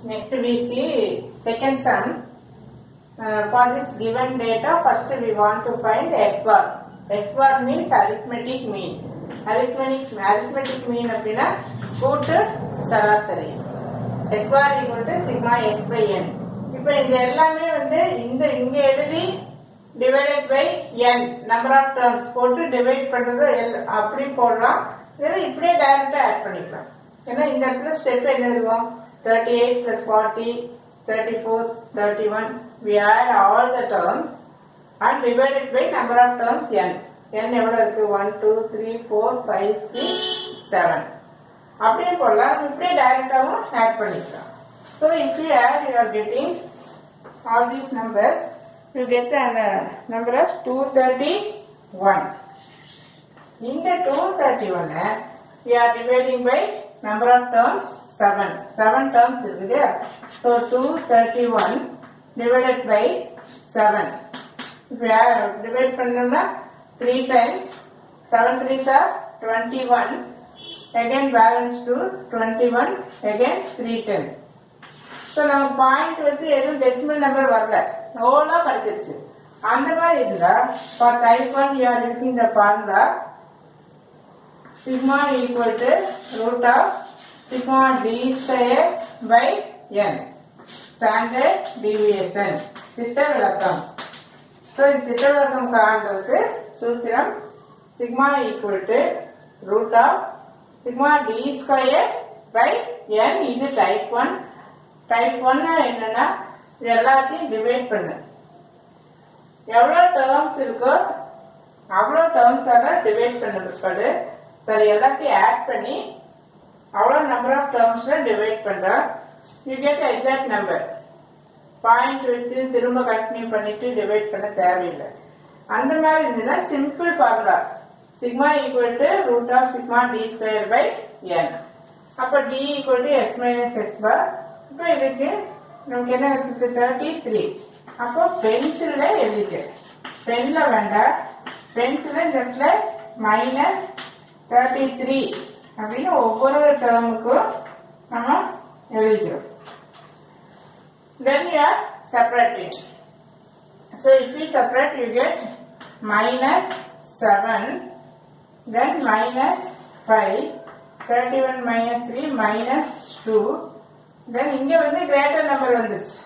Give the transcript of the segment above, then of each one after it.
Next we see second sum. Uh, for this given data, first we want to find x bar. x bar means arithmetic mean. Arithmetic arithmetic mean அப்படின்னா கூட்டு சராசரி x bar equal to sigma x by n. இப்போ இந்த எல்லாமே வந்து இந்த இங்க எழுதி divided by n number of terms போட்டு டிவைட் பண்றது எல்- அப்படி போடலாம் இல்லை இப்படியே டைரக்டா ஆட் பண்ணிக்கலாம் ஏன்னா இந்த இடத்துல ஸ்டெப் என்ன எழுதுவோம் thirty eight plus forty thirty four thirty one we add all the terms and divided by number of terms n n எவ்வளவு இருக்கு one two three four five six seven அப்படியே போடலாம் இப்படியே டைரக்டாவும் ஆட் பண்ணிக்கலாம் so if you add you are getting all these number you get அந்த number of two thirty one இந்த two thirty ஒன்னு we are dividing by number of terms seven seven terms இருக்குது so two thirty one divided by seven divide பண்ணோம்னா three times seven three சார் twenty one again balance to 21 again 3 times so நம்ம point வச்சு எதுவும் decimal number வரல ஓலா படிச்சிருச்சு அந்த மாதிரி இருந்தா for type one you are using the formula sigma equal to root of sigma d square by n standard deviation திட்ட விளக்கம் so இந்த திட்ட விளக்கம் காண்றதுக்கு சூத்திரம் sigma equal to root of sigma d square by n இது type one type ஒன்னு என்னன்னா இது எல்லாத்தையும் டிவைட் பண்ணு எவ்வளோ டேர்ம்ஸ் இருக்கோ அவ்வளோ டேர்ம்ஸ் எல்லாம் டிவைட் பண்ண பிற்பாடு சரி எல்லாத்தையும் ஆட் பண்ணி அவ்வளோ நம்பர் ஆஃப் டேர்ம்ஸ்ல டிவைட் பண்றோம் you get exact number point வச்சு திரும்ப கண்டினியூ பண்ணிட்டு டிவைட் பண்ண தேவையில்லை அந்த மாதிரி இருந்ததுன்னா simple formula sigma equal to root of sigma d square by n அப்போ d equal to x minus x bar இப்போ இதுக்கு நமக்கு என்ன இருக்கு தேர்ட்டி த்ரீ அப்போ பென்சில்ல எழுதிட்டு பென்ல வேண்டாம் பென்சில் இந்த இடத்துல மைனஸ் தேர்ட்டி த்ரீ அப்படின்னு ஒவ்வொரு டேர்முக்கும் நம்ம எழுதிக்கிறோம் then you are separating. So if you separate, you get minus 7, then minus 5, 31 minus 3, minus 2, then இங்க வந்து greater number வந்துச்சு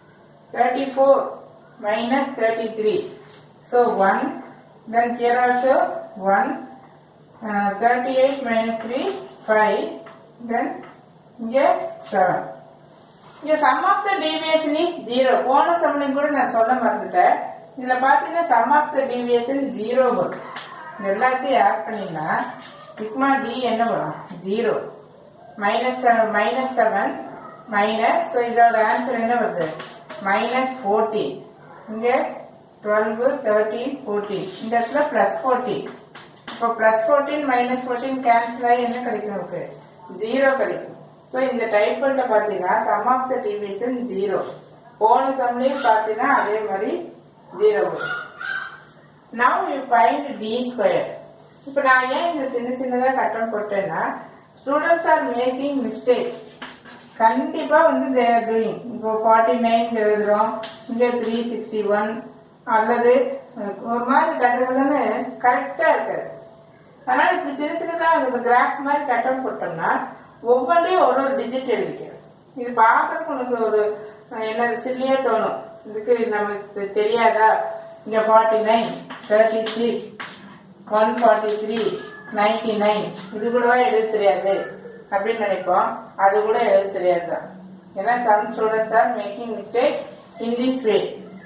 34 minus 33. So 1, then here also 1, uh, 38 minus 3, 5, then இங்க 7. இங்க sum of the deviation is zero போன சம்லையும் கூட நான் சொல்ல மறந்துட்டேன் இதுல பாத்தீங்கன்னா sum of the deviation zero வரும் இது எல்லாத்தையும் ஆட் பண்ணீங்கன்னா சிக்மா டி என்ன வரும் zero minus minus seven minus so இதோட ஆன்சர் என்ன வருது மைனஸ் ஃபோர்டீன் இங்க டுவெல் தேர்ட்டீன் ஃபோர்டீன் இந்த இடத்துல பிளஸ் ஃபோர்டீன் இப்போ plus fourteen minus fourteen cancel ஆகி என்ன கிடைக்கும் நமக்கு ஜீரோ கிடைக்கும் ஸோ இந்த டைப்ல பார்த்தீங்கன்னா sum of the division zero போன சம்லையும் பார்த்தீங்கன்னா அதே மாதிரி ஜீரோ வரும் now you find d square இப்போ நான் ஏன் இந்த சின்ன சின்னதாக கட்டம் போட்டேன்னா ஸ்டூடெண்ட்ஸ் ஆர் மேக்கிங் மிஸ்டேக் கண்டிப்பா வந்து தேர் டூயிங் இப்போ ஃபார்ட்டி நைன் எழுதுறோம் இங்க த்ரீ சிக்ஸ்டி ஒன் அல்லது அஹ், ஒரு மாதிரி கட்டுறதுன்னு கரெக்டா இருக்காது அதனால இப்படி சின்ன சின்னதா இந்த கிராஃப் மாதிரி கட்டம் போட்டோம்னா ஒவ்வொன்றையும் ஒரு ஒரு டிஜிட் எழுதிக்கிறோம் இது பார்க்கறதுக்கு உனக்கு ஒரு அஹ், என்னது சில்லியா தோணும் இதுக்கு நமக்கு தெரியாதா இங்க forty nine thirty six one forty three ninety nine இது கூடவா எழுத தெரியாது அப்படின்னு நினைப்போம் அது கூட எழுத தெரியாது தான் ஏன்னா some students are making mistake in this way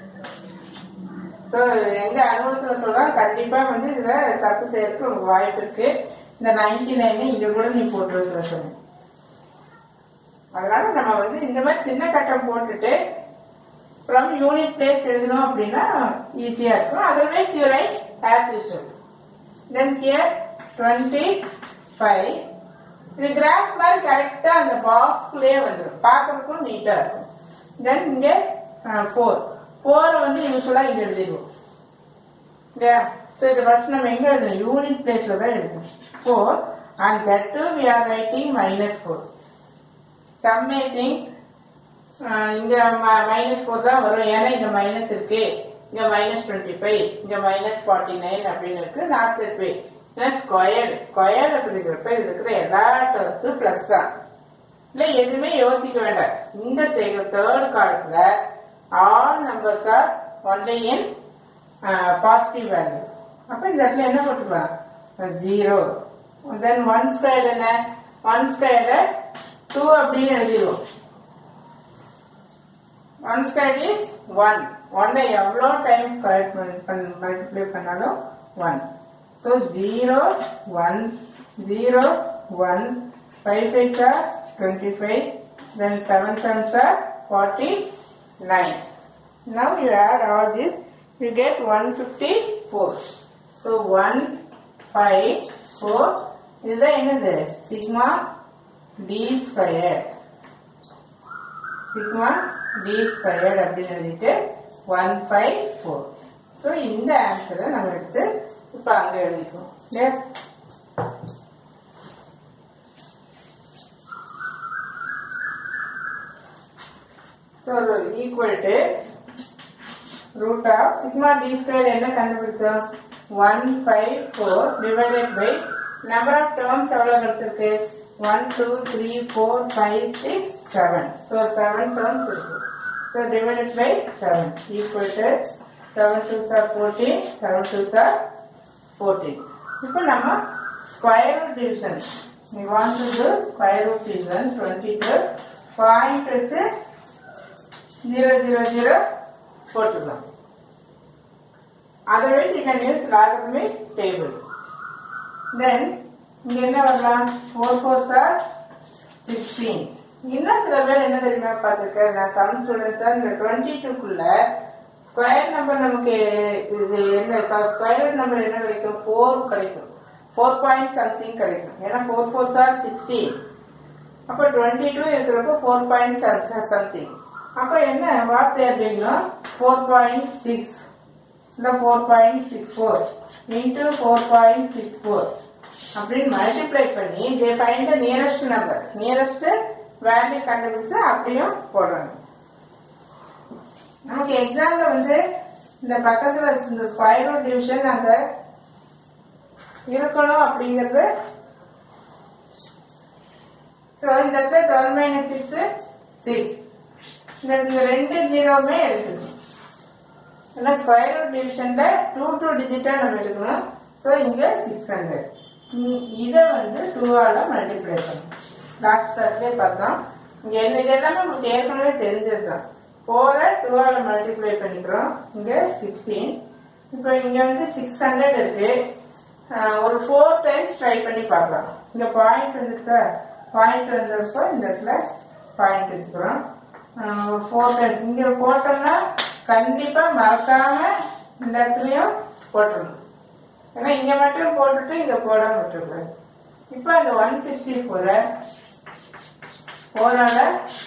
so எங்க அனுபவத்தில் சொல்றோம் கண்டிப்பா வந்து இதுல தப்பு செய்யறதுக்கு உங்களுக்கு வாய்ப்பு இருக்கு இந்த நைன்டி நைன் இங்க கூட நீ போட்டு வைக்கிற சொல்லு அதனால நம்ம வந்து இந்த மாதிரி சின்ன கட்டம் போட்டுட்டு ஃப்ரம் யூனிட் பிளேஸ் எழுதணும் அப்படின்னா ஈஸியா இருக்கும் otherwise you write as usual then here twenty five இது கிராஃப் மாதிரி கரெக்டா அந்த பாக்ஸ்குள்ளேயே வந்துடும் பார்க்கறதுக்கும் நீட்டா இருக்கும் தென் இங்க ஃபோர் ஃபோர் வந்து யூஸ்வலா இங்க எழுதிடுவோம் இல்லையா ஸோ இது ஃபர்ஸ்ட் நம்ம எங்க எழுதணும் யூனிட் பிளேஸ்ல தான் எழுதணும் four and that two we are writing minus four சம்மேட்டிங் ஆஹ் இங்க மைனஸ் ஃபோர் தான் வரும் ஏன்னா இங்க மைனஸ் இருக்கு இங்க மைனஸ் டுவெண்ட்டி ஃபைவ் இங்க மைனஸ் ஃபார்ட்டி நைன் அப்படின்னு இருக்கு not that way square square அப்படிங்கிறப்ப இது இருக்கிற எல்லா டேர்ம்ஸும் பிளஸ் தான் இல்ல எதுவுமே யோசிக்க வேண்டாம் இந்த சைடு தேர்ட் காலத்துல all numbers are only in positive value அப்ப இந்த இடத்துல என்ன போட்டுக்கலாம் ஜீரோ தென் ஒன் ஸ்கொயர் என்ன ஒன் ஸ்கொயர் டூ அப்படின்னு எழுதிடுவோம் ஒன் ஸ்கொயர் இஸ் ஒன் ஒன்னை எவ்வளோ டைம் ஸ்கொயர் மல்டிப்ளை பண்ணாலும் one so zero one zero one five five are twenty five then seven seven are forty nine Now you add all this, you get 154. So 1, 5, 4, இதுதான் என்னது sigma d square sigma d square அப்படின்னு எழுதிட்டு one five four so இந்த ஆன்சரை நம்ம எடுத்து இப்போ அங்கே எழுதிக்குவோம் இல்லையா so equal to root of sigma d square என்ன கண்டுபிடிச்சோம் one five four divided by number of terms எவ்வளோ கிடைச்சிருக்கு one two three four five six seven so seven terms இருக்கு so divided by seven equal to seven two are fourteen seven two are fourteen இப்போ நம்ம square root division we want to do square root division 22 point வச்சு zero zero zero போட்டுக்கலாம் otherwise you can use logarithmic table then இங்க என்ன வரலாம் four four are sixteen இன்னும் சில பேர் என்ன தெரியுமா பார்த்துருக்கேன் நான் சம் ஸ்டூடெண்ட்ஸா இந்த டுவெண்ட்டி டூக்குள்ள ஸ்கொயர் நம்பர் நமக்கு இது என்ன ஸ்கொயர் நம்பர் என்ன கிடைக்கும் ஃபோர் கிடைக்கும் ஃபோர் பாயிண்ட் சம்திங் கிடைக்கும் ஏன்னா ஃபோர் ஃபோர் சார் சிக்ஸ்டீன் அப்போ டுவெண்ட்டி டூ இருக்கிறப்போ ஃபோர் பாயிண்ட் சம்திங் அப்போ என்ன வார்த்தை அப்படின்னா ஃபோர் பாயிண்ட் சிக்ஸ் இந்த four point six four into four point six four அப்படின்னு மல்டிப்ளை பண்ணி they find the nearest number nearest value கண்டுபிடிச்சு அப்படியும் போடுறாங்க நமக்கு எக்ஸாம்ல வந்து இந்த பக்கத்துல இந்த ஸ்கொயர் ரூட் டிவிஷன் அங்க இருக்கணும் அப்படிங்கிறது ஸோ இந்த இடத்துல டுவெல் மைனஸ் சிக்ஸ் சிக்ஸ் இந்த இந்த ரெண்டு ஜீரோவுமே எடுக்கணும் ஏன்னா ஸ்கொயர் ரூட் டிவிஷன்ல டூ டூ டிஜிட்டா நம்ம எடுக்கணும் ஸோ இங்க சிக்ஸ் ஹண்ட்ரட் இதை வந்து டூவால மல்டிப்ளை பண்ணணும் லாஸ்ட் கிளாஸ்லேயே பார்த்தோம் இங்க என்ன இது எல்லாமே உங்களுக்கு ஏற்கனவே தெரிஞ்சிருக்கோம் ஃபோரை டூவால மல்டிப்ளை பண்ணிக்கிறோம் இங்க சிக்ஸ்டீன் இப்போ இங்க வந்து சிக்ஸ் ஹண்ட்ரட் இருக்கு ஆஹ் ஒரு ஃபோர் டைம்ஸ் ட்ரை பண்ணி பார்க்கலாம் இங்க பாயிண்ட் வந்துருக்கா பாயிண்ட் வந்தப்போ இந்த இடத்துல பாயிண்ட் வச்சுக்கிறோம் ஆஹ் ஒரு ஃபோர் டைம்ஸ் இங்க போட்டோம்னா கண்டிப்பா மறக்காம இந்த இடத்துலயும் போட்டுடணும் ஏன்னா இங்க மட்டும் போட்டுட்டு இங்க போடாம விட்டுருக்கூடாது இப்போ அந்த ஒன் சிக்ஸ்டி ஃபோரை ஃபோரால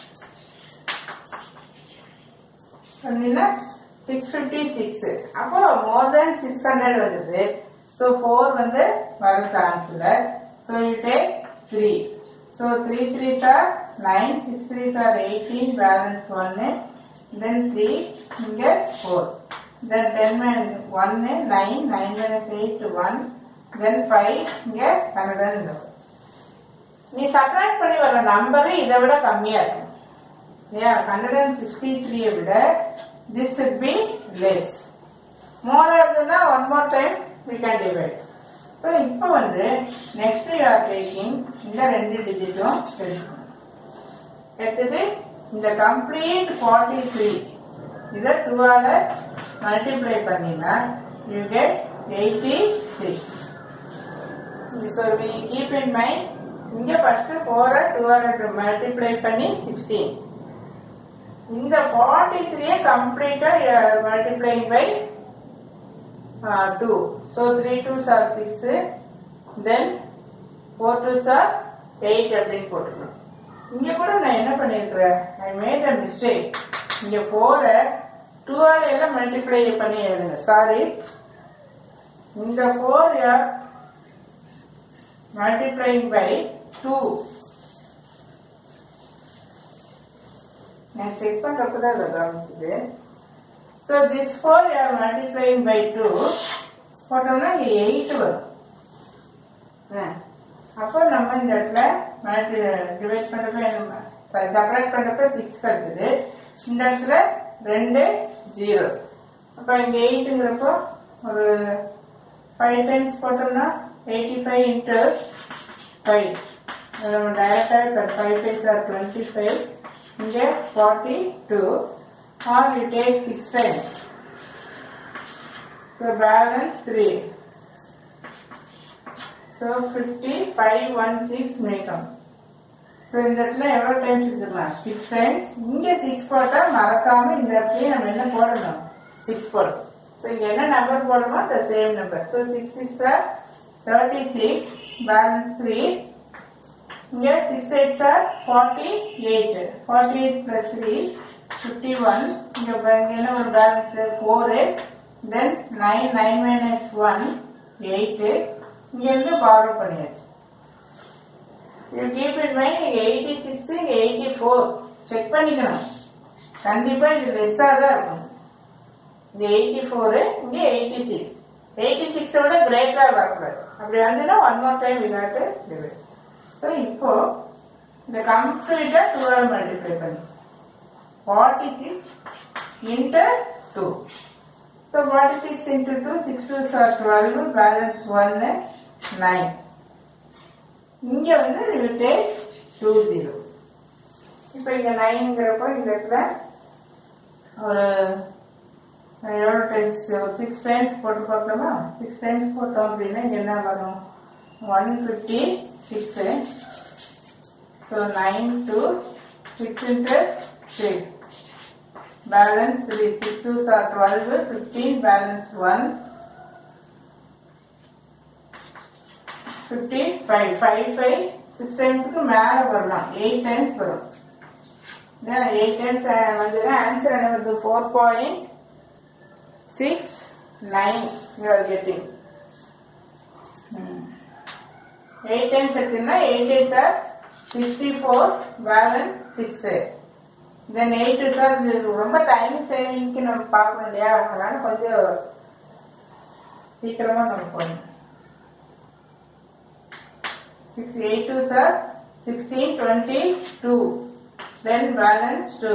பண்ணினா சிக்ஸ் ஃபிஃப்டி சிக்ஸ் அப்போ மோர் தென் சிக்ஸ் ஹண்ட்ரட் வருது ஸோ ஃபோர் வந்து வர சான்ஸ் இல்லை so you take three so three three are nine six three are eighteen balance ஒன்னு தென் த்ரீ இங்கே ஃபோர் தென் டென் மைனஸ் ஒன்னு nine nine minus eight one then five இங்கே hundred நீ subtract பண்ணி வர நம்பரு இதை விட கம்மியா இருக்கும் இல்லையா ஹண்ட்ரட் அண்ட் சிக்ஸ்டி த்ரீயை விட this should be less more இருந்ததுன்னா one more time we can divide so இப்போ வந்து நெக்ஸ்ட் யூ ஆர் டேக்கிங் இந்த ரெண்டு டிஜிட்டும் எடுக்கணும் எடுத்தது இந்த கம்ப்ளீட் ஃபார்ட்டி த்ரீ இதை டூவால மல்டிப்ளை பண்ணினா you get eighty six so we keep in mind இங்க ஃபர்ஸ்ட் ஃபோரை டூவால மல்டிப்ளை பண்ணி சிக்ஸ்டீன் இந்த ஃபார்ட்டி த்ரீ கம்ப்ளீட்டா multiplying by two so three two are six then four two are eight அப்படின்னு போட்டுக்கணும் இங்க கூட நான் என்ன பண்ணிருக்கிறேன் ஐ மேட் அ மிஸ்டேக் இங்க ஃபோரை டூவால எல்லாம் மல்டிப்ளை பண்ணி எழுதுங்க சாரி இந்த four are multiplying by two நான் செக் பண்றப்ப தான் அதை கவனிக்குது so this four are multiplying by two போட்டோம்னா இங்கே எயிட் வரும் ஆ. அப்போ நம்ம இந்த இடத்துல மல்டி டிவைட் பண்றப்ப செப்பரேட் பண்றப்ப சிக்ஸ் கிடைக்குது இந்த இடத்துல ரெண்டு ஜீரோ அப்போ இங்கே எயிட்டுங்கிறப்போ ஒரு ஃபைவ் டைம்ஸ் போட்டோம்னா எயிட்டி ஃபைவ் இன்ட்டு ஃபைவ் நம்ம டைரக்டாக five five are twenty five இங்கே forty two are you take six time so balance three so fifty five one six மேக்கம் ஸோ இந்த இடத்துல எவ்வளோ டைம்ஸ் எடுத்துக்கலாம் சிக்ஸ் டைம்ஸ் இங்கே சிக்ஸ் போட்டால் மறக்காம இந்த இடத்துலயும் நம்ம என்ன போடணும் சிக்ஸ் போடணும் ஸோ இங்கே என்ன நம்பர் போடணுமோ அந்த same number so six six are thirty six balance three இங்கே six eights are forty eight forty eight plus three fifty one இங்கே இங்கே என்ன ஒரு balance four then nine nine minus one eight இங்கேருந்து பாரோ பண்ணியாச்சு you keep it mind இங்கே eighty six இங்கே eighty four check பண்ணிக்கணும் கண்டிப்பாக இது லெஸ்ஸாக தான் இருக்கும் இங்க எயிட்டி ஃபோரு இங்க எயிட்டி சிக்ஸ் எயிட்டி சிக்ஸோட கிரேட்டரா வரக்கூடாது அப்படி வந்துன்னா ஒன் மோர் டைம் விளையாட்டு டிவைட் ஸோ இப்போ இந்த கம்ப்ளீட்டா டூவால் மல்டிப்ளை பண்ணி forty six into two so forty six into two six two are twelve balance ஒன்னு நைன் இங்க வந்து யூ டேக் டூ ஜீரோ இப்போ இங்க நைன்ங்கிறப்போ இந்த இடத்துல ஒரு எவ்வளோ டைம்ஸ் ஒரு சிக்ஸ் டைம்ஸ் போட்டு பார்க்கலாமா சிக்ஸ் டைம்ஸ் போட்டோம் அப்படின்னா இங்கே என்ன வரும் one fifty six so nine two six into six balance three six two are twelve fifteen balance one fifty five five five six டைம்ஸுக்கு மேலே வரலாம் எயிட் டைம்ஸ் வரும் எயிட் டைம்ஸ் வந்து ஆன்சர் என்ன வருது four point six nine you are getting eight times எடுத்தீங்கன்னா eight eight are sixty four balance six then eight are இது ரொம்ப டைம் சேவிங்க்கு நம்ம பார்க்கணும் இல்லையா அதனால கொஞ்சம் சீக்கிரமா நம்ம போகணும் six eight two are sixteen twenty two then balance two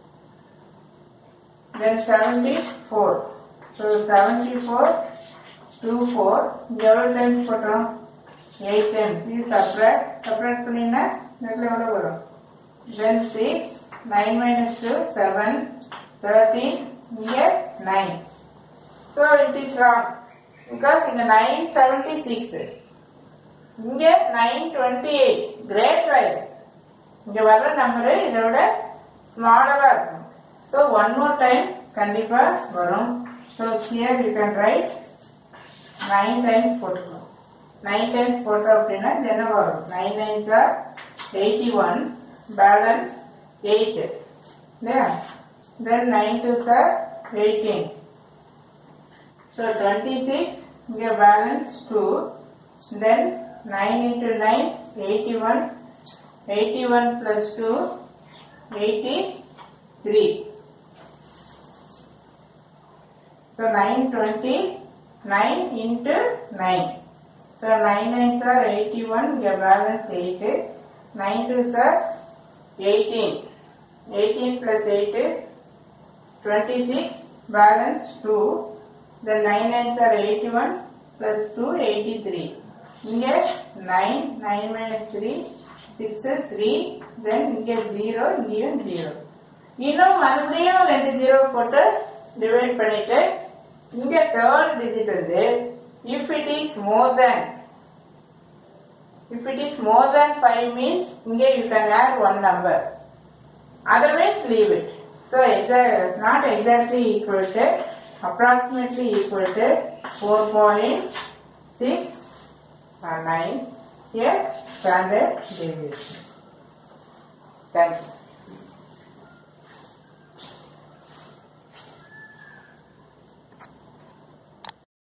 then seventy four so seventy four two four இங்கே எவ்வளோ டைம்ஸ் போட்டோம் எயிட் டைம்ஸ் இது செப்பரேட் செப்பரேட் பண்ணினா இதில் எவ்வளோ வரும் then six nine minus two seven thirteen இங்கே nine so it is wrong because இங்கே நைன் செவன்டி சிக்ஸ் இங்கே nine twenty eight great right இங்கே வர்ற நம்பரு இதோட ஸ்மாலராக இருக்கும் ஸோ ஒன் மோர் டைம் கண்டிப்பாக வரும் so here you can write nine times போட்டுக்கணும் நைன் டைம்ஸ் போட்டோம் அப்படின்னா இது என்ன வரும் nine nines are eighty one balance eight இல்லையா then nine two are eighteen so twenty six இங்கே balance two then nine into nine eighty one eighty one plus two eighty three So 920, 9 into 9. So 9 9s are 81, your balance 8. 9 2s are 18. 18 plus 8, 26, balance 2. The 9 9s are 81 plus 2, 83. Here 9, 9 minus 3, 6, 3, then இங்கே 0, இங்கேயும் 0. இன்னும் மறுபடியும் ரெண்டு zero போட்டு divide பண்ணிட்டு இங்க third digit வந்து if it is more than if it is more than five means இங்க you can add one number otherwise leave it so not exactly equal to approximately equal to four point six nine here standard deviation. Thank you.